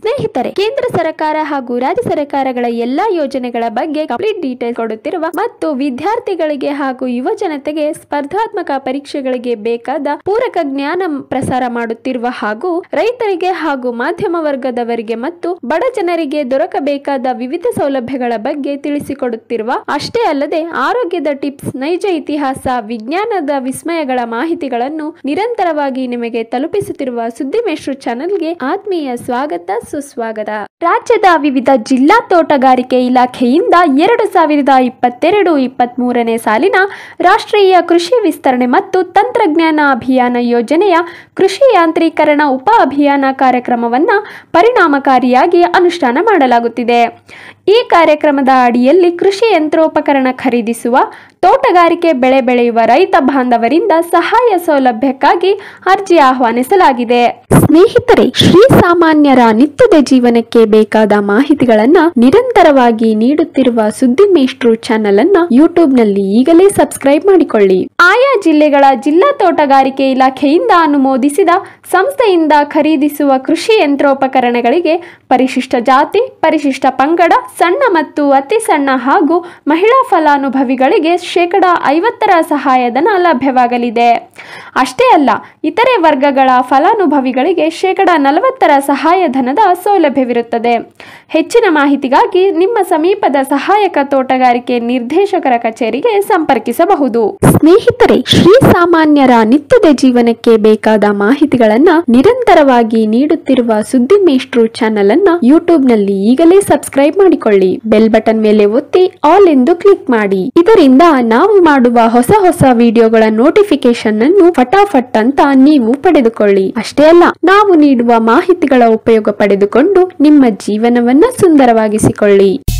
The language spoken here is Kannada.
ಸ್ನೇಹಿತರೆ ಕೇಂದ್ರ ಸರ್ಕಾರ ಹಾಗೂ ರಾಜ್ಯ ಸರ್ಕಾರಗಳ ಎಲ್ಲಾ ಯೋಜನೆಗಳ ಬಗ್ಗೆ ಕಂಪ್ಲೀಟ್ ಡೀಟೇಲ್ ಕೊಡುತ್ತಿರುವ ಮತ್ತು ವಿದ್ಯಾರ್ಥಿಗಳಿಗೆ ಹಾಗೂ ಯುವ ಜನತೆಗೆ ಸ್ಪರ್ಧಾತ್ಮಕ ಪರೀಕ್ಷೆಗಳಿಗೆ ಬೇಕಾದ ಪೂರಕ ಜ್ಞಾನ ಪ್ರಸಾರ ಮಾಡುತ್ತಿರುವ ಹಾಗೂ ರೈತರಿಗೆ ಹಾಗೂ ಮಾಧ್ಯಮ ವರ್ಗದವರಿಗೆ ಮತ್ತು ಬಡ ಜನರಿಗೆ ದೊರಕಬೇಕಾದ ವಿವಿಧ ಸೌಲಭ್ಯಗಳ ಬಗ್ಗೆ ತಿಳಿಸಿಕೊಡುತ್ತಿರುವ ಅಷ್ಟೇ ಅಲ್ಲದೆ ಆರೋಗ್ಯದ ಟಿಪ್ಸ್ ನೈಜ ಇತಿಹಾಸ ವಿಜ್ಞಾನದ ವಿಸ್ಮಯಗಳ ಮಾಹಿತಿಗಳನ್ನು ನಿರಂತರವಾಗಿ ನಿಮಗೆ ತಲುಪಿಸುತ್ತಿರುವ ಸುದ್ದಿಮೇಶ್ರು ಚಾನೆಲ್ಗೆ ಆತ್ಮೀಯ ಸ್ವಾಗತ ಸುಸ್ವಾಗತ ರಾಜ್ಯದ ವಿವಿಧ ಜಿಲ್ಲಾ ತೋಟಗಾರಿಕೆ ಇಲಾಖೆಯಿಂದ ಎರಡು ಸಾವಿರದ ಇಪ್ಪತ್ತೆರಡು ಇಪ್ಪತ್ತ್ ಮೂರನೇ ಸಾಲಿನ ರಾಷ್ಟ್ರೀಯ ಕೃಷಿ ವಿಸ್ತರಣೆ ಮತ್ತು ತಂತ್ರಜ್ಞಾನ ಅಭಿಯಾನ ಯೋಜನೆಯ ಕೃಷಿ ಯಾಂತ್ರೀಕರಣ ಉಪ ಅಭಿಯಾನ ಕಾರ್ಯಕ್ರಮವನ್ನು ಪರಿಣಾಮಕಾರಿಯಾಗಿ ಅನುಷ್ಠಾನ ಮಾಡಲಾಗುತ್ತಿದೆ ಈ ಕಾರ್ಯಕ್ರಮದ ಅಡಿಯಲ್ಲಿ ಕೃಷಿ ಯಂತ್ರೋಪಕರಣ ಖರೀದಿಸುವ ತೋಟಗಾರಿಕೆ ಬೆಳೆ ಬೆಳೆಯುವ ರೈತ ಬಾಂಧವರಿಂದ ಸಹಾಯ ಸೌಲಭ್ಯಕ್ಕಾಗಿ ಅರ್ಜಿ ಆಹ್ವಾನಿಸಲಾಗಿದೆ ಸ್ನೇಹಿತರೆ ಶ್ರೀ ಸಾಮಾನ್ಯರ ನಿತ್ಯದ ಜೀವನಕ್ಕೆ ಬೇಕಾದ ಮಾಹಿತಿಗಳನ್ನ ನಿರಂತರವಾಗಿ ನೀಡುತ್ತಿರುವ ಸುದ್ದಿ ಮೇಷ್ಟ್ರು ಚಾನೆಲ್ ಅನ್ನ ಯೂಟ್ಯೂಬ್ ನಲ್ಲಿ ಈಗಲೇ ಸಬ್ಸ್ಕ್ರೈಬ್ ಮಾಡಿಕೊಳ್ಳಿ ಆಯಾ ಜಿಲ್ಲೆಗಳ ಜಿಲ್ಲಾ ತೋಟಗಾರಿಕೆ ಇಲಾಖೆಯಿಂದ ಅನುಮೋದಿಸಿದ ಸಂಸ್ಥೆಯಿಂದ ಖರೀದಿಸುವ ಕೃಷಿ ಯಂತ್ರೋಪಕರಣಗಳಿಗೆ ಪರಿಶಿಷ್ಟ ಜಾತಿ ಪರಿಶಿಷ್ಟ ಪಂಗಡ ಸಣ್ಣ ಮತ್ತು ಅತಿ ಸಣ್ಣ ಹಾಗೂ ಮಹಿಳಾ ಫಲಾನುಭವಿಗಳಿಗೆ ಶೇಕಡ ಐವತ್ತರ ಸಹಾಯಧನ ಲಭ್ಯವಾಗಲಿದೆ ಅಷ್ಟೇ ಅಲ್ಲ ಇತರೆ ವರ್ಗಗಳ ಫಲಾನುಭವಿಗಳಿಗೆ ಶೇಕಡ ನಲವತ್ತರ ಸಹಾಯಧನದ ಸೌಲಭ್ಯವಿರುತ್ತದೆ ಹೆಚ್ಚಿನ ಮಾಹಿತಿಗಾಗಿ ನಿಮ್ಮ ಸಮೀಪದ ಸಹಾಯಕ ತೋಟಗಾರಿಕೆ ನಿರ್ದೇಶಕರ ಕಚೇರಿಗೆ ಸಂಪರ್ಕಿಸಬಹುದು ಸ್ನೇಹಿತರೆ ಶ್ರೀ ಸಾಮಾನ್ಯರ ನಿತ್ಯದ ಜೀವನಕ್ಕೆ ಬೇಕಾದ ಮಾಹಿತಿಗಳನ್ನ ನಿರಂತರವಾಗಿ ನೀಡುತ್ತಿರುವ ಸುದ್ದಿ ಮೇಷ್ಟ್ರು ಚಾನೆಲ್ ಅನ್ನ ಯೂಟ್ಯೂಬ್ ನಲ್ಲಿ ಈಗಲೇ ಸಬ್ಸ್ಕ್ರೈಬ್ ಮಾಡಿಕೊಳ್ಳಿ ಬೆಲ್ ಬಟನ್ ಮೇಲೆ ಒತ್ತಿ ಆಲ್ ಎಂದು ಕ್ಲಿಕ್ ಮಾಡಿ ಇದರಿಂದ ನಾವು ಮಾಡುವ ಹೊಸ ಹೊಸ ವಿಡಿಯೋಗಳ ನೋಟಿಫಿಕೇಶನ್ ಅನ್ನು ಫಟಾಫಟ್ ಅಂತ ನೀವು ಪಡೆದುಕೊಳ್ಳಿ ಅಷ್ಟೇ ಅಲ್ಲ ನಾವು ನೀಡುವ ಮಾಹಿತಿಗಳ ಉಪಯೋಗ ಪಡೆದುಕೊಂಡು ನಿಮ್ಮ ಜೀವನವನ್ನ ಸುಂದರವಾಗಿಸಿಕೊಳ್ಳಿ